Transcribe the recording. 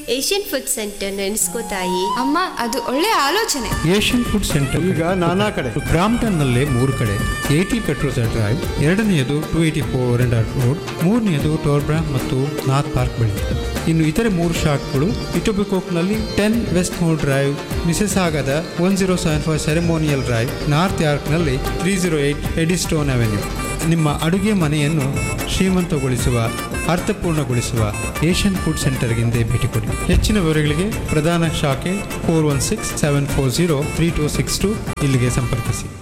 Asian food centre ನೆನೆಸ್ಕೋತಾಯಿ ಅಮ್ಮ ಅದು ಒಳ್ಳೆ ಆಲೋಚನೆ ಏಷ್ಯನ್ ಫುಡ್ ಸೆಂಟರ್ ಈಗ ನಾನಾ ಕಡೆ ಬ್ರಾಂಪ್ಟನ್ನಲ್ಲೇ ಮೂರು ಕಡೆ ಏಯ್ಟಿ ಪೆಟ್ರೋಲ್ ಡ್ರೈವ್ ಎರಡನೆಯದು two eighty four render road ಮೂರನೆಯದು ಟೋರ್ಬ್ರಾ ಮತ್ತು ನಾರ್ತ್ ಪಾರ್ಕ್ ಬಳಿ ಇನ್ನು ಇತರೆ ಮೂರು ಶಾಪ್ಗಳು ಇಟೋಬಿಕೋಕ್ನಲ್ಲಿ ten Westmore drive Mississauga one zero seven five ceremonial drive north ಯಾರ್ಕ್ನಲ್ಲಿ three zero eight Eddystone avenue ನಿಮ್ಮ ಅಡುಗೆ ಮನೆಯನ್ನು ಶ್ರೀಮಂತಗೊಳಿಸುವ ಅರ್ಥಪೂರ್ಣಗೊಳಿಸುವ ಏಷ್ಯನ್ ಫುಡ್ ಸೆಂಟರ್ಗೆಂದೇ ಭೇಟಿ ಕೊಡಿ ಹೆಚ್ಚಿನ ವಿವರಗಳಿಗೆ ಪ್ರಧಾನ ಶಾಖೆ four one six seven four zero three two six two ಇಲ್ಲಿಗೆ ಸಂಪರ್ಕಿಸಿ